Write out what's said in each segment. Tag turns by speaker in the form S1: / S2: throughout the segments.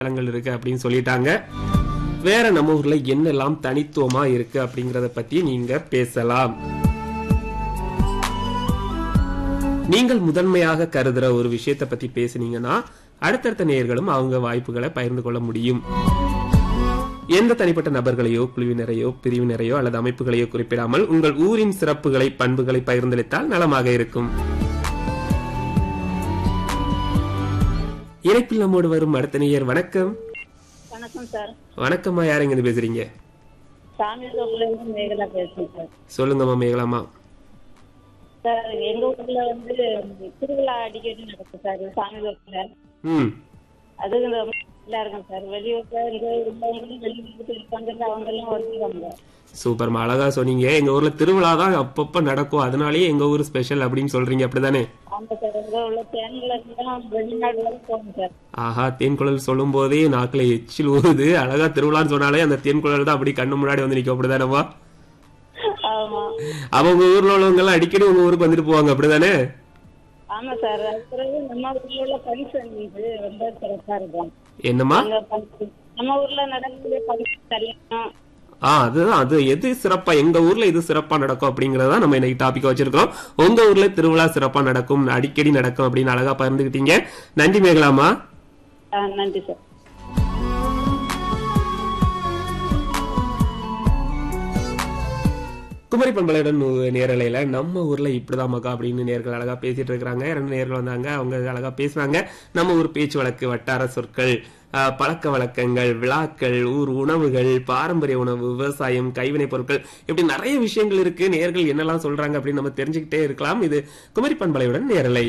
S1: தலங்கள் இருக்கு அப்படின்னு சொல்லிட்டாங்க வேற நம்ம ஊர்ல என்னெல்லாம் தனித்துவமா இருக்கு அப்படிங்கறத பத்தி நீங்க பேசலாம் நீங்கள் முதன்மையாக கருதுற ஒரு விஷயத்தை பத்தி பேசுனீங்கன்னா அடுத்தடுத்த நேயர்களும் அவங்க வாய்ப்புகளை பகிர்ந்து கொள்ள முடியும் எந்த தனிப்பட்ட நபர்களையோ குழுவினரையோ பிரிவினரையோ அல்லது அமைப்புகளையோ குறிப்பிடாமல் உங்கள் ஊரின் சிறப்புகளை பண்புகளை பகிர்ந்தளித்தால் நலமாக இருக்கும் இணைப்பில் நம்மோடு வரும் அடுத்த நேயர் வணக்கம்
S2: வணக்கம் சார்
S1: வணக்கம்மா யாருங்க இருந்து பேசுறீங்க
S2: சாமி தோப்புல இருந்து மேகலா பேசுறேன் சார்
S1: சொல்லுங்கம்மா மேகலாமா
S2: சார் எங்க ஊர்ல வந்து திருவிழா அடிக்கடி நடக்கும் சார் சாமி தோப்புல
S1: ம்
S2: அது ரொம்ப நல்லா இருக்கும் சார் வெளியூர்ல இருந்து உள்ளவங்களும் வெளியூருக்கு இருப்பாங்கல்ல அவங்க எல்லாம் வருவாங்க
S1: சூப்பர்மா அழகா சொன்னீங்க எங்க ஊர்ல திருவிழா தான் அப்பப்ப நடக்கும் அதனாலயே எங்க ஊர் ஸ்பெஷல் அப்படின்னு சொல்றீங்க அப்படிதானே
S2: ஆமா சார் எங்க உள்ள தேன்ல இருந்துலாம் வெளிநாடு வரை போகும் சார்
S1: ஆஹா தேன்குழல் சொல்லும் போதே நாக்குல எச்சில் ஊறுது அழகா திருவிழான்னு சொன்னாலே அந்த தேன்குழல் தான் அப்படி கண்ணு முன்னாடி வந்து நிக்கும் அப்படிதானேமா
S2: ஆமா
S1: அவங்க ஊர்ல உள்ளவங்க எல்லாம் அடிக்கடி உங்க ஊருக்கு வந்துட்டு போவாங்க அப்படிதானே
S2: ஆமா சார் அது பிறகு நம்ம ஊர்ல உள்ள ஃபங்க்ஷன் இது ரொம்ப சிறப்பா இருக்கும்
S1: என்னம்மா
S2: அங்க function- நம்ம ஊர்ல நடக்கக்கூடிய ஃபங்க்ஷன் கல்யாணம்
S1: ஆ அதுதான் அது எது சிறப்பா எங்க ஊர்ல இது சிறப்பா நடக்கும் அப்படிங்கறத நம்ம இன்னைக்கு டாபிக் வச்சிருக்கோம் உங்க ஊர்ல திருவிழா சிறப்பா நடக்கும் அடிக்கடி நடக்கும் அப்படின்னு அழகா பகிர்ந்துக்கிட்டீங்க நன்றி மேகலாமா
S2: ஆ, நன்றி சார்
S1: குமரி பண்பலையுடன் நேரலையில நம்ம ஊர்ல இப்படிதான் மக்கா அப்படின்னு நேர்கள் அழகா பேசிட்டு இருக்காங்க ரெண்டு நேர்கள் வந்தாங்க அவங்க அழகா பேசுனாங்க நம்ம ஊர் பேச்சு வழக்கு வட்டார சொற்கள் ஆஹ், பழக்க வழக்கங்கள் விழாக்கள் ஊர் உணவுகள் பாரம்பரிய உணவு விவசாயம் கைவினைப் பொருட்கள் இப்படி நிறைய விஷயங்கள் இருக்கு நேர்கள் என்னெல்லாம் சொல்றாங்க அப்படின்னு நம்ம தெரிஞ்சுக்கிட்டே இருக்கலாம் இது குமரி பண்பலையுடன் நேரலை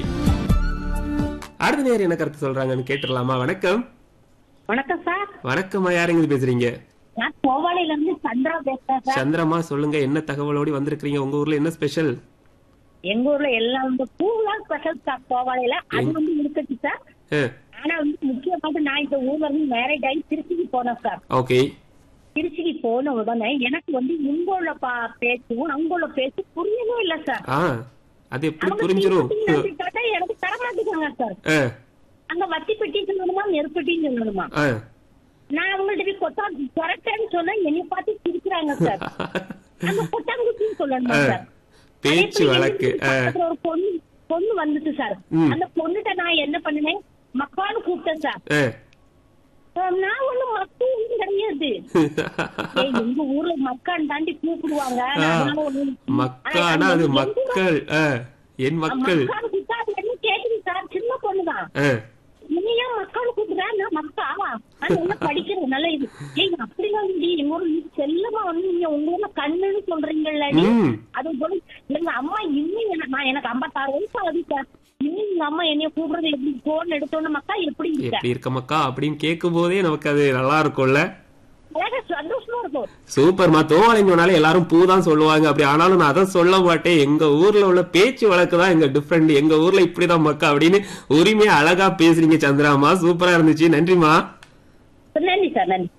S1: அடுத்த நேர் என்ன கருத்து சொல்றாங்கன்னு கேட்டுடலாமா வணக்கம்
S2: வணக்கம் சார்
S1: வணக்கம்மா யாருங்க இது பேசுறீங்க
S2: நான் கோவாலையில இருந்து சந்திரா பேசுறேன் சார்
S1: சந்திரமா சொல்லுங்க என்ன தகவலோடு வந்திருக்கீங்க உங்க ஊர்ல என்ன ஸ்பெஷல்
S2: எங்க ஊர்ல எல்லாம் வந்து பூலாம் ஸ்பெஷல் சார் கோவாலையில அது வந்து இருக்குது சார் ஆனா வந்து முக்கியமாக நான் இந்த ஊர்ல இருந்து மேரேஜ் ஆகி திருச்சிக்கு போனேன் சார்
S1: ஓகே
S2: திருச்சிக்கு போன உடனே எனக்கு வந்து இங்க உள்ள பா- பேச்சும் அங்க உள்ள பேச்சு புரியவே இல்ல சார்
S1: ஆ அது எப்படி
S2: அவங்க
S1: புரிஞ்சிரும்
S2: தீப்பெட்டி நெருப்பு கேட்டா எனக்கு தர மாட்டேங்கிறாங்க சார்
S1: ஆ,
S2: அங்க வத்தி பெட்டி சொல்லணுமா நெருப்பட்டின்னு சொல்லணுமா
S1: ஆ.
S2: நான் அவங்கள்ட்ட போய் கொத்தா கொரட்டேன்னு சொன்னா என்னை பார்த்து சிரிக்கிறாங்க சார் அந்த கொட்டாங்குச்சின்னு சொல்லணுமா
S1: ஆ.
S2: சார்
S1: பேச்சு வழக்கு ஆ,
S2: பக்கத்துல ஒரு பொண்ணு பொண்ணு வந்துச்சு சார்
S1: ம்.
S2: அந்த பொண்ணுட்ட நான் என்ன பண்ணினேன் மக்கான்னு கூப்பிட்டேன் சார்
S1: ஆ.
S2: அஹ் நான் ஒண்ணு மக்கள் ஒண்ணும் கிடையாது ஏய், எங்க ஊர்ல மக்கான் தாண்டி கூப்பிடுவாங்க
S1: ஆ.
S2: அதனால ஒண்ணும்
S1: மக்கானா அது மக்கள் ஆ, என் மக்கள்
S2: மக்கான் கூப்பிட்டா அது என்ன கேக்குது சார் சின்ன பொண்ணுதான்
S1: ஆ,
S2: நீ ஏன் மக்கான் கூப்பிடுற நான் மக்கா அது என்ன படிக்கிறது நல்ல இது ஏய் அப்படிலாம் இல்லடி எங்க ஊர்ல நீ செல்லமா வந்து நீங்க உங்க ஊர்ல கண்ணுன்னு சொல்றீங்கல்ல நீ
S1: ம்.
S2: அது போல எங்க அம்மா இன்னும் எனக்கு நான் எனக்கு ஐம்பத்தாறு வயசு ஆகுது சார் இன்னும் எங்க அம்மா என்னைய கூப்பிடுறது எப்படி போன் எடுத்தோன்னு மக்கா எப்படி இருக்க
S1: எப்படி இருக்க மக்கா அப்படின்னு கேட்கும் போதே நமக்கு அது நல்லா இருக்கும்ல
S2: அழகா சந்தோஷமா இருக்கும்
S1: சூப்பர்மா தோவாளைங்கனால எல்லாரும் பூ தான் சொல்லுவாங்க அப்படி ஆனாலும் நான் அதை சொல்ல மாட்டேன் எங்க ஊர்ல உள்ள பேச்சு வழக்கு தான் எங்க டிஃப்ரெண்ட் எங்க ஊர்ல இப்படிதான் மக்கா அப்படின்னு உரிமையா அழகா பேசுறீங்க சந்திராமா சூப்பரா இருந்துச்சு நன்றிமா
S2: நன்றி சார் நன்றி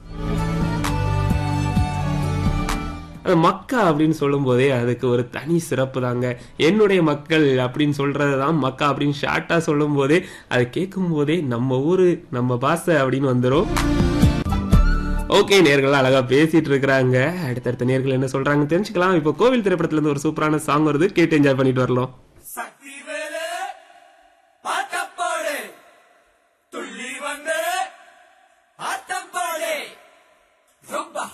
S1: அது மக்கா அப்படின்னு சொல்லும் போதே அதுக்கு ஒரு தனி சிறப்பு தாங்க என்னுடைய மக்கள் அப்படின்னு சொல்றது தான் மக்கா அப்படின்னு ஷார்ட்டா சொல்லும் போதே அதை கேட்கும் போதே நம்ம ஊரு நம்ம பாச அப்படின்னு வந்துரும் ஓகே நேர்கள் அழகா பேசிட்டு இருக்கிறாங்க அடுத்தடுத்த நேர்கள் என்ன சொல்றாங்க தெரிஞ்சுக்கலாம் இப்போ கோவில் திரைப்படத்துல இருந்து ஒரு சூப்பரான சாங் வருது கேட்டு என்ஜாய் பண்ணிட்டு வரலாம்